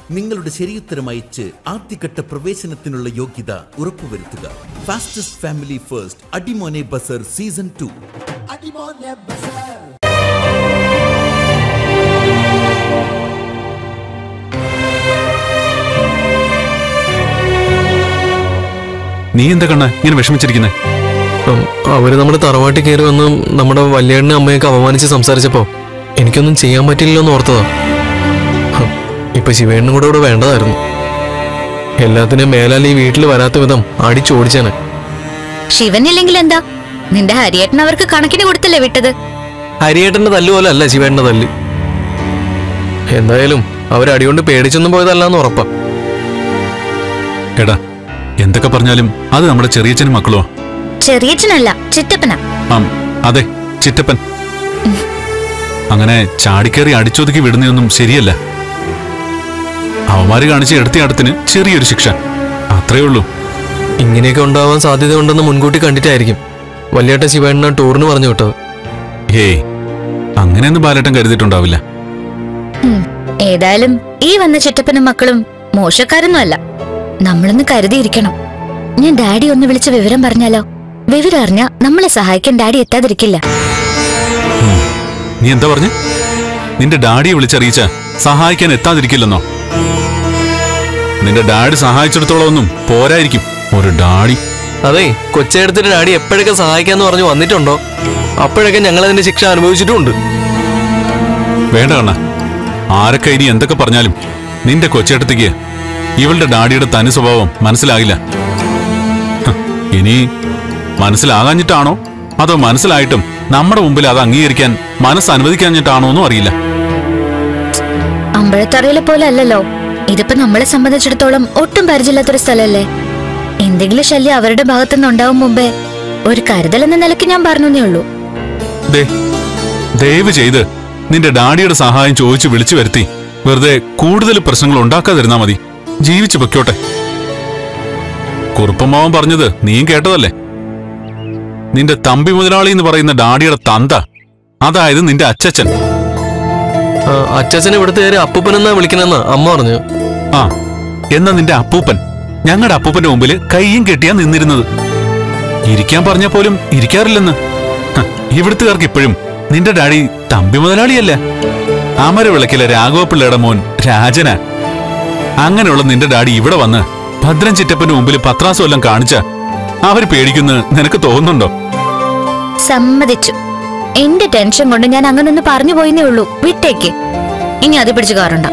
നിങ്ങളുടെ ശരിയുത്തരം അയച്ച് ആദ്യഘട്ട പ്രവേശനത്തിനുള്ള യോഗ്യത ഉറപ്പുവരുത്തുക ഫാസ്റ്റസ്റ്റ് ഫാമിലി ഫസ്റ്റ് അടിമോനെ ബസർ സീസൺ ടു നീ എന്താ കണ്ണ ഇങ്ങനെ വിഷമിച്ചിരിക്കുന്നേ ഉം, അവര് നമ്മുടെ തറവാട്ടിൽ കയറി വന്ന് നമ്മുടെ വല്യേണ്ണ അമ്മയൊക്കെ അപമാനിച്ച് സംസാരിച്ചപ്പോ എനിക്കൊന്നും ചെയ്യാൻ പറ്റില്ലല്ലോ എന്ന് ഓർത്തതാ ഹും, ഇപ്പൊ ശിവേണ്ണും കൂടെ ഇവിടെ വേണ്ടതായിരുന്നു എല്ലാത്തിനും മേലാൽ ഈ വീട്ടിൽ വരാത്ത വിധം അടിച്ചോടിച്ചേനെ ശിവനില്ലെങ്കിൽ എന്താ നിന്റെ ഹരിയേട്ടൻ അവർക്ക് കണക്കിന് കൊടുത്തല്ലേ വിട്ടത് ഹരിയേട്ടന്റെ തല്ല് പോലെ അല്ല ശിവേണ്ണന്റെ തല്ല് എന്തായാലും അവരടികൊണ്ട് പേടിച്ചൊന്നും പോയതല്ലാന്ന് ഉറപ്പാ എടാ എന്തൊക്കെ പറഞ്ഞാലും അത് നമ്മുടെ ചെറിയച്ഛനും മക്കളോ ചെറിയച്ഛനല്ല ചിറ്റപ്പനാ ആം അതെ ചിറ്റപ്പൻ അങ്ങനെ ചാടിക്കേറി അടിച്ചൊതുക്കി വിടുന്നതൊന്നും ശരിയല്ല അവന്മാര് കാണിച്ച എടുത്തിയാടത്തിന് ചെറിയൊരു ശിക്ഷ അത്രേ ഉള്ളൂ ഇങ്ങനെയൊക്കെ ഉണ്ടാവാൻ സാധ്യതയുണ്ടെന്ന് മുൻകൂട്ടി കണ്ടിട്ടായിരിക്കും വല്യേട്ടൻ ശിവേണ്ണ ടൂറിന് പറഞ്ഞു വിട്ടത് ഹേയ് അങ്ങനെയൊന്നും ബാലേട്ടൻ കരുതിയിട്ടുണ്ടാവില്ല ഉം, ഏതായാലും ഈ വന്ന ചിറ്റപ്പനും മക്കളും മോശക്കാരൊന്നും അല്ല നമ്മളൊന്ന് കരുതിയിരിക്കണം ഞാൻ ഡാഡി ഒന്ന് വിളിച്ച് വിവരം പറഞ്ഞാലോ വിവരം അറിഞ്ഞ നമ്മളെ സഹായിക്കാൻ ഡാഡി എത്താതിരിക്കില്ല നീ എന്താ പറഞ്ഞ നിന്റെ ഡാഡിയെ വിളിച്ചറിയിച്ച സഹായിക്കാൻ എത്താതിരിക്കില്ലെന്നോ നിന്റെ ഡാഡി സഹായിച്ചിടത്തോളം ഒന്നും പോരായിരിക്കും ഒരു ഡാഡി അതെ കൊച്ചെടുത്തിട്ട് ഡാഡി എപ്പോഴൊക്കെ സഹായിക്കാന്ന് പറഞ്ഞു വന്നിട്ടുണ്ടോ അപ്പോഴൊക്കെ ഞങ്ങൾ അതിന്റെ ശിക്ഷ അനുഭവിച്ചിട്ടുമുണ്ട് വേണ്ട കണ്ണ ആരൊക്കെ ഇനി എന്തൊക്കെ പറഞ്ഞാലും നിന്റെ കൊച്ചേട്ടത്തേക്ക് ഇവളുടെ ഡാഡിയുടെ തനി സ്വഭാവം മനസ്സിലാകില്ല ഹ്, ഇനി മനസ്സിലാകാഞ്ഞിട്ടാണോ അതോ മനസ്സിലായിട്ടും നമ്മുടെ മുമ്പിൽ അത് അംഗീകരിക്കാൻ മനസ്സ് അനുവദിക്കാഞ്ഞിട്ടാണോ എന്നും അറിയില്ല അമ്പഴത്തറയിലെ പോലെ അല്ലല്ലോ ഇതിപ്പോ നമ്മളെ സംബന്ധിച്ചിടത്തോളം ഒട്ടും പരിചയമില്ലാത്തൊരു സ്ഥലമല്ലേ എന്തെങ്കിലും ശല്യം അവരുടെ ഭാഗത്തുനിന്ന് ഉണ്ടാവും മുമ്പേ ഒരു കരുതൽ എന്ന നിലയ്ക്ക് ഞാൻ പറഞ്ഞേ ഉള്ളൂ ദേ ദയവ് ചെയ്ത് നിന്റെ ഡാഡിയുടെ സഹായം ചോദിച്ചു വിളിച്ചു വരുത്തി വെറുതെ കൂടുതൽ പ്രശ്നങ്ങൾ ഉണ്ടാക്കാതിരുന്നാ മതി ജീവിച്ചു പൊക്കോട്ടെ കുറുപ്പമ്മാവൻ പറഞ്ഞത് നീയും കേട്ടതല്ലേ നിന്റെ തമ്പി മുതലാളി എന്ന് പറയുന്ന ഡാഡിയുടെ തന്ത അതായത് നിന്റെ അച്ചച്ചൻ ആ, അച്ചാച്ചനെ ഇവിടുത്തെ പേര് അപ്പൂപ്പനെന്നാ വിളിക്കണെന്നാ അമ്മ പറഞ്ഞു ആ എന്നാ നിന്റെ അപ്പൂപ്പൻ ഞങ്ങളുടെ അപ്പൂപ്പന്റെ മുമ്പിൽ കൈയും കെട്ടിയാ നിന്നിരുന്നത് ഇരിക്കാൻ പറഞ്ഞ പോലും ഇരിക്കാറില്ലെന്ന് ഹ, ഇവിടുത്തുകാർക്ക് ഇപ്പോഴും നിന്റെ ഡാഡി തമ്പി മുതലാളിയല്ല അമര വിളക്കിലെ രാഘവപിള്ളയുടെ മോൻ രാജന അങ്ങനെയുള്ള നിന്റെ ഡാഡി ഇവിടെ വന്ന് ഭദ്രൻ ചിറ്റപ്പന്റെ മുമ്പിൽ പത്രാസം എല്ലാം കാണിച്ച അവര് പേടിക്കുന്ന നിനക്ക് തോന്നുന്നുണ്ടോ സമ്മതിച്ചു എന്റെ ടെൻഷൻ കൊണ്ട് ഞാൻ അങ്ങനെ ഒന്ന് പറഞ്ഞു പോയിന്നേ ഉള്ളൂ വിട്ടേക്ക് ഇനി അത് പിടിച്ചു കാറണ്ട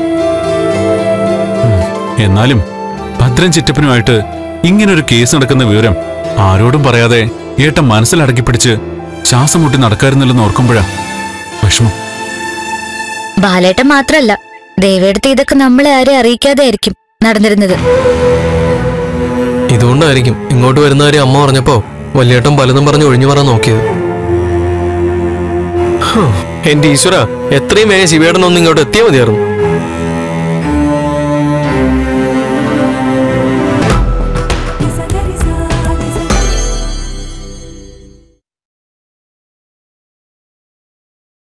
എന്നാലും ഭദ്രൻ ചിറ്റപ്പനുമായിട്ട് ഇങ്ങനൊരു കേസ് നടക്കുന്ന വിവരം ആരോടും പറയാതെ ഏട്ടൻ മനസ്സിലടക്കി പിടിച്ച് ശ്വാസം മുട്ടി നടക്കാറുന്നില്ലെന്ന് ഓർക്കുമ്പോഴാ വിഷമം ബാലേട്ടൻ മാത്രല്ല ദേവേടത്തെ ഇതൊക്കെ നമ്മളെ ആരെ അറിയിക്കാതെ ആയിരിക്കും നടന്നിരുന്നത് ഇതുകൊണ്ടായിരിക്കും ഇങ്ങോട്ട് വരുന്ന കാര്യം അമ്മ പറഞ്ഞപ്പോ വല്യേട്ടൻ പലതും പറഞ്ഞ് ഒഴിഞ്ഞു മാറാൻ നോക്കിയത് ഹും, എന്റെ ഈശ്വര എത്രയും വേഗം ശിവേട്ടൻ ഒന്ന് ഇങ്ങോട്ട് എത്തിയാൽ മതിയായിരുന്നു